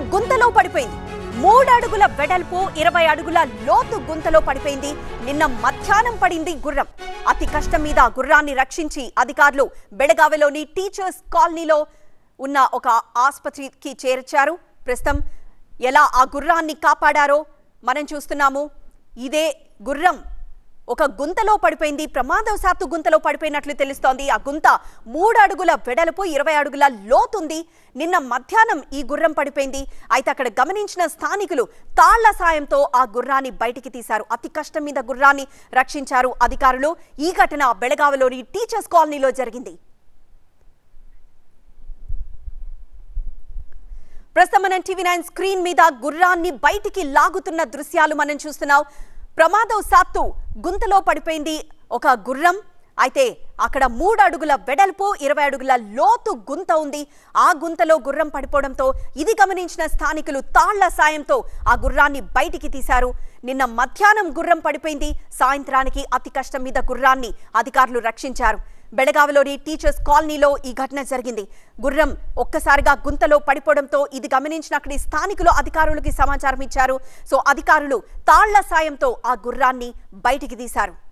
గుంతలో పడిపోయింది మూడు అడుగుల వెడల్పు ఇరవై అడుగుల లోతు గుంతలో పడిపోయింది నిన్న మధ్యాహ్నం పడింది గుర్రం అతి కష్టం మీద ఆ గుర్రాన్ని రక్షించి అధికారులు బెడగావిలోని టీచర్స్ కాలనీలో ఉన్న ఒక ఆసుపత్రికి చేర్చారు ప్రస్తుతం ఎలా ఆ గుర్రాన్ని కాపాడారో మనం చూస్తున్నాము ఇదే గుర్రం ఒక గుంతలో పడిపోయింది ప్రమాదవశాత్తు గుంతలో పడిపోయినట్లు తెలుస్తోంది ఆ గుంత మూడు అడుగుల వెడల్పు ఇరవై అడుగుల లోతుంది నిన్న మధ్యాహ్నం ఈ గుర్రం పడిపోయింది అయితే అక్కడ గమనించిన స్థానికులు తాళ్ల సాయంతో ఆ గుర్రాన్ని బయటికి తీశారు అతి కష్టం మీద గుర్రాన్ని రక్షించారు అధికారులు ఈ ఘటన బెళగావిలోని టీచర్స్ కాలనీలో జరిగింది ప్రస్తుతం మనం టీవీ నైన్ స్క్రీన్ మీద గుర్రాన్ని బయటికి లాగుతున్న దృశ్యాలు మనం చూస్తున్నాం ప్రమాదవశాత్తు గుంతలో పడిపోయింది ఒక గుర్రం అయితే అక్కడ మూడు అడుగుల వెడల్పు ఇరవై అడుగుల లోతు గుంత ఉంది ఆ గుంతలో గుర్రం పడిపోవడంతో ఇది గమనించిన స్థానికులు తాళ్ల సాయంతో ఆ గుర్రాన్ని బయటికి తీశారు నిన్న మధ్యాహ్నం గుర్రం పడిపోయింది సాయంత్రానికి అతి కష్టం మీద గుర్రాన్ని అధికారులు రక్షించారు బెళగావిలోని టీచర్స్ కాలనీలో ఈ ఘటన జరిగింది గుర్రం ఒక్కసారిగా గుంతలో పడిపోవడంతో ఇది గమనించిన అక్కడి స్థానికులు అధికారులకి సమాచారం ఇచ్చారు సో అధికారులు తాళ్ల సాయంతో ఆ గుర్రాన్ని బయటికి తీశారు